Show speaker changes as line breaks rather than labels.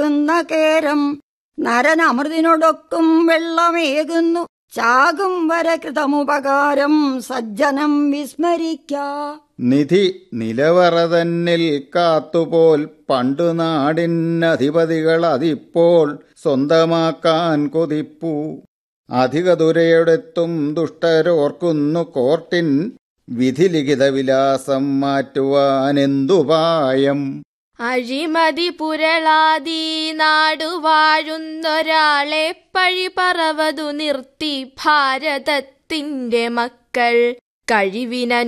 ചാകുന്ന കേരം നരൻ അമൃതിനോടൊക്കും വെള്ളമേകുന്നു ചാകും വരെ കൃതമുപകാരം സജ്ജനം വിസ്മരിക്ക
നിധി നിലവറ തന്നിൽ കാത്തുപോൽ പണ്ടു നാടിനധിപതികൾ അതിപ്പോൾ സ്വന്തമാക്കാൻ കൊതിപ്പു അധിക ദുരയോടെത്തും ദുഷ്ടരോർക്കുന്നു കോർട്ടിൻ വിധിലിഖിത വിലാസം മാറ്റുവാനെന്തുപായം
അഴിമതി പുരളാതി നാടുവാഴുന്നൊരാളെ പഴി പറവതു നിർത്തി ഭാരതത്തിന്റെ മക്കൾ കഴിവിന